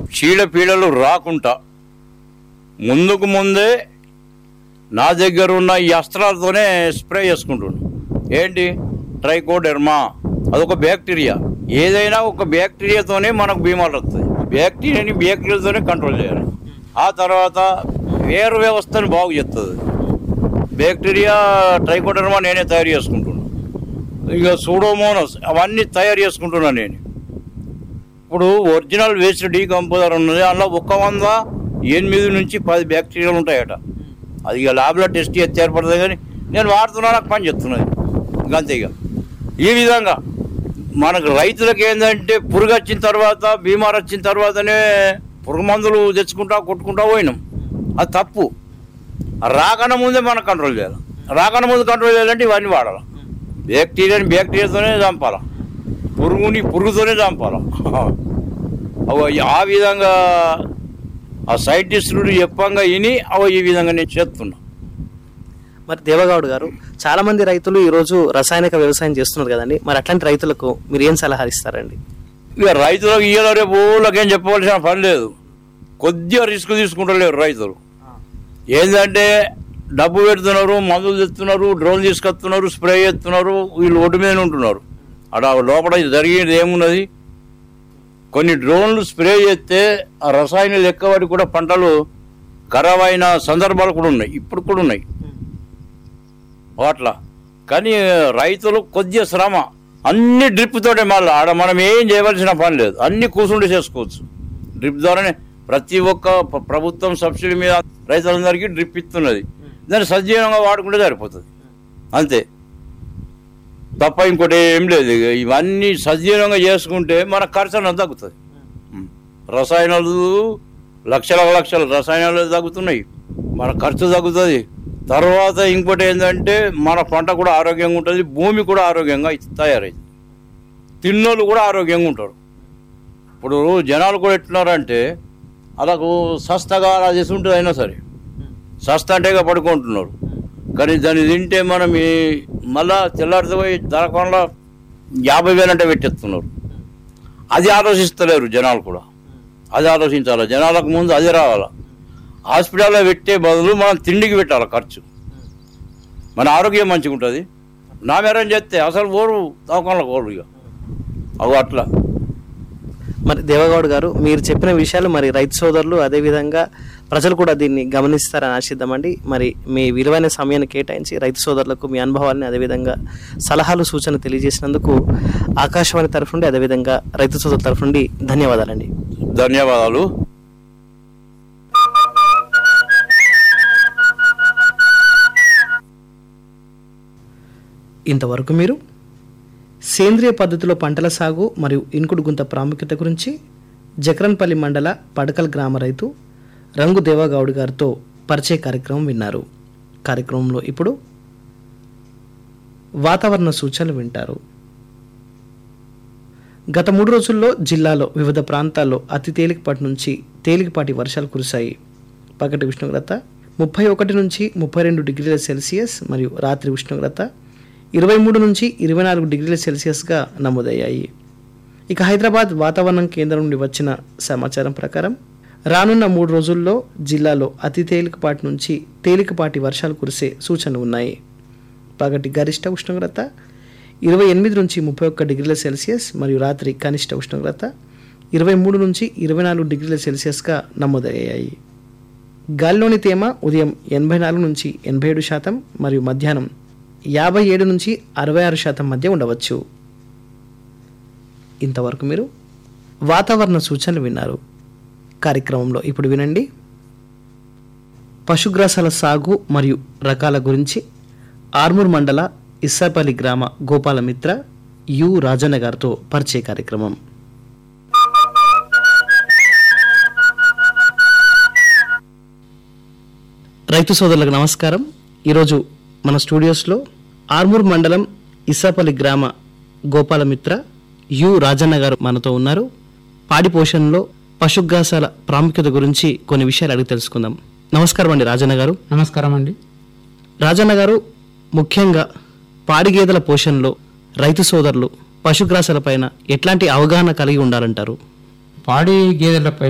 చీడపీడలు రాకుండా ముందుకు ముందే నా దగ్గర ఉన్న ఈ అస్త్రాలతోనే స్ప్రే చేసుకుంటున్నాను ఏంటి ట్రైకోడెర్మా అదొక బ్యాక్టీరియా ఏదైనా ఒక బ్యాక్టీరియాతోనే మనకు బీమాలు వస్తాయి బ్యాక్టీరియాని బ్యాక్టీరియాతోనే కంట్రోల్ చేయాలి ఆ తర్వాత వేరు వ్యవస్థను బాగు చేస్తుంది బ్యాక్టీరియా ట్రైకోడెర్మా నేనే తయారు చేసుకుంటున్నాను ఇక సూడోమోనస్ అవన్నీ తయారు చేసుకుంటున్నాను నేను ఇప్పుడు ఒరిజినల్ వేస్ట్ డీకంపోజర్ ఉన్నది అందులో ఒక వంద ఎనిమిది నుంచి పది బ్యాక్టీరియాలు ఉంటాయట అది ఇక ల్యాబ్లో టెస్ట్ చేస్తే ఏర్పడుతుంది కానీ నేను వాడుతున్నా నాకు పని చెప్తున్నది ఇంక అంతే ఇక ఈ విధంగా మనకు రైతులకు ఏంటంటే పురుగు వచ్చిన తర్వాత బీమార్ వచ్చిన తర్వాతనే పురుగు మందులు తెచ్చుకుంటా కొట్టుకుంటా పోయినాం అది తప్పు రాకన ముందే మనం కంట్రోల్ చేయాలి రాకన ముందు కంట్రోల్ చేయాలంటే ఇవన్నీ వాడాలి బ్యాక్టీరియాని బ్యాక్టీరియాతోనే చంపాలి పురుగుని పురుగుతోనే చంపాలి అవ ఆ విధంగా ఆ సైంటిస్టులు చెప్పంగా విని అవ ఈ విధంగా నేను చేస్తున్నా మరి దేవగౌడ్ గారు చాలా మంది రైతులు ఈ రోజు రసాయనిక వ్యవసాయం చేస్తున్నారు కదండి మరి అట్లాంటి రైతులకు మీరు ఏం సలహా ఇస్తారండి ఇక రైతులకు ఇయ్యాల రేపు ఊళ్ళకేం చెప్పవలసిన పని లేదు కొద్దిగా రిస్క్ తీసుకుంటలేరు రైతులు ఏంటంటే డబ్బు పెడుతున్నారు మందులు తెస్తున్నారు డ్రోన్ తీసుకొస్తున్నారు స్ప్రే చేస్తున్నారు వీళ్ళు ఒడ్డు మీద ఉంటున్నారు అక్కడ లోపల జరిగేది ఏమున్నది కొన్ని డ్రోన్లు స్ప్రే చేస్తే ఆ రసాయనాలు ఎక్కువటి కూడా పంటలు ఖరాబ్ అయిన సందర్భాలు కూడా ఉన్నాయి ఇప్పుడు కూడా ఉన్నాయి అట్లా కానీ రైతులు కొద్దిగా శ్రమ అన్ని డ్రిప్ తోటే మళ్ళీ ఆడ మనం ఏం చేయవలసిన పని లేదు అన్ని కూర్చుండి చేసుకోవచ్చు డ్రిప్ ద్వారానే ప్రతి ఒక్క ప్ర- ప్రభుత్వం సబ్సిడీ మీద రైతులందరికీ డ్రిప్ ఇస్తున్నది దాన్ని సజీవంగా వాడుకుంటే సరిపోతుంది అంతే తప్ప ఇంకోటి ఏం లేదు ఇక ఇవన్నీ సజీవంగా చేసుకుంటే మన ఖర్చు అనేది తగ్గుతుంది ఉం. రసాయనాలు లక్షల లక్షల రసాయనాలు తగ్గుతున్నాయి మన ఖర్చు తగ్గుతుంది తర్వాత ఇంకోటి ఏంటంటే మన పంట కూడా ఆరోగ్యంగా ఉంటుంది భూమి కూడా ఆరోగ్యంగా తయారైంది తిన్నోళ్ళు కూడా ఆరోగ్యంగా ఉంటారు ఇప్పుడు జనాలు కూడా ఎట్లున్నారంటే అలాగూ సస్తగా అలా చేసి ఉంటుంది అయినా సరే సస్త అంటేగా పడుకుంటున్నారు కానీ దాన్ని తింటే మనం ఈ మళ్ళా తెల్లారితో పోయి ధరకొండలో యాభై వేలు అంటే పెట్టేస్తున్నారు అది ఆలోచిస్తలేరు జనాలు కూడా అది ఆలోచించాలి జనాలకు ముందు అది రావాలా హాస్పిటల్లో పెట్టే బదులు మనం తిండికి పెట్టాలి ఖర్చు మన ఆరోగ్యం మంచిగా ఉంటుంది నా మేరం చేస్తే అసలు ఓరు తవకంలో ఓరు ఇక అవు అట్లా మరి దేవగౌడ్ గారు మీరు చెప్పిన విషయాలు మరి రైతు సోదరులు అదేవిధంగా ప్రజలు కూడా దీన్ని గమనిస్తారని ఆశిద్దామండి మరి మీ విలువైన సమయాన్ని కేటాయించి రైతు సోదరులకు మీ అనుభవాలని అదేవిధంగా సలహాలు సూచనలు తెలియజేసినందుకు ఆకాశవాణి తరఫు నుండి అదేవిధంగా రైతు సోదరుల తరఫు నుండి ధన్యవాదాలండి ధన్యవాదాలు ఇంతవరకు మీరు సేంద్రియ పద్ధతిలో పంటల సాగు మరియు ఇన్కుడు గుంత ప్రాముఖ్యత గురించి జకరన్పల్లి మండల పడకల్ గ్రామ రైతు రంగు దేవగౌడ్ గారితో పరిచయ కార్యక్రమం విన్నారు కార్యక్రమంలో ఇప్పుడు వాతావరణ సూచనలు వింటారు గత మూడు రోజుల్లో జిల్లాలో వివిధ ప్రాంతాల్లో అతి తేలికపాటి నుంచి తేలికపాటి వర్షాలు కురిశాయి పగటి ఉష్ణోగ్రత ముప్పై ఒకటి నుంచి ముప్పై రెండు డిగ్రీల సెల్సియస్ మరియు రాత్రి ఉష్ణోగ్రత ఇరవై మూడు నుంచి ఇరవై నాలుగు డిగ్రీల సెల్సియస్గా నమోదయ్యాయి ఇక హైదరాబాద్ వాతావరణం కేంద్రం నుండి వచ్చిన సమాచారం ప్రకారం రానున్న మూడు రోజుల్లో జిల్లాలో అతి తేలికపాటి నుంచి తేలికపాటి వర్షాలు కురిసే సూచనలు ఉన్నాయి పగటి గరిష్ట ఉష్ణోగ్రత ఇరవై ఎనిమిది నుంచి ముప్పై ఒక్క డిగ్రీల సెల్సియస్ మరియు రాత్రి కనిష్ట ఉష్ణోగ్రత ఇరవై మూడు నుంచి ఇరవై నాలుగు డిగ్రీల సెల్సియస్గా నమోదయ్యాయి గాలిలోని తేమ ఉదయం ఎనభై నాలుగు నుంచి ఎనభై ఏడు శాతం మరియు మధ్యాహ్నం యాభై ఏడు నుంచి అరవై ఆరు శాతం మధ్య ఉండవచ్చు ఇంతవరకు మీరు వాతావరణ సూచనలు విన్నారు కార్యక్రమంలో ఇప్పుడు వినండి పశుగ్రాసాల సాగు మరియు రకాల గురించి ఆర్మూర్ మండల ఇస్సాపల్లి గ్రామ గోపాలమిత్ర యు రాజన్న గారితో పరిచయ కార్యక్రమం రైతు సోదరులకు నమస్కారం ఈరోజు మన స్టూడియోస్లో ఆర్మూర్ మండలం ఇస్సాపల్లి గ్రామ గోపాలమిత్ర యు రాజన్న గారు మనతో ఉన్నారు పాడి పోషణలో పశుగ్రాసాల ప్రాముఖ్యత గురించి కొన్ని విషయాలు అడిగి తెలుసుకుందాం నమస్కారం అండి రాజన్న గారు నమస్కారం అండి రాజన్న గారు ముఖ్యంగా పాడి గేదెల పోషణలో రైతు సోదరులు పశుగ్రాసాలపైన ఎట్లాంటి అవగాహన కలిగి ఉండాలంటారు పాడి గేదెలపై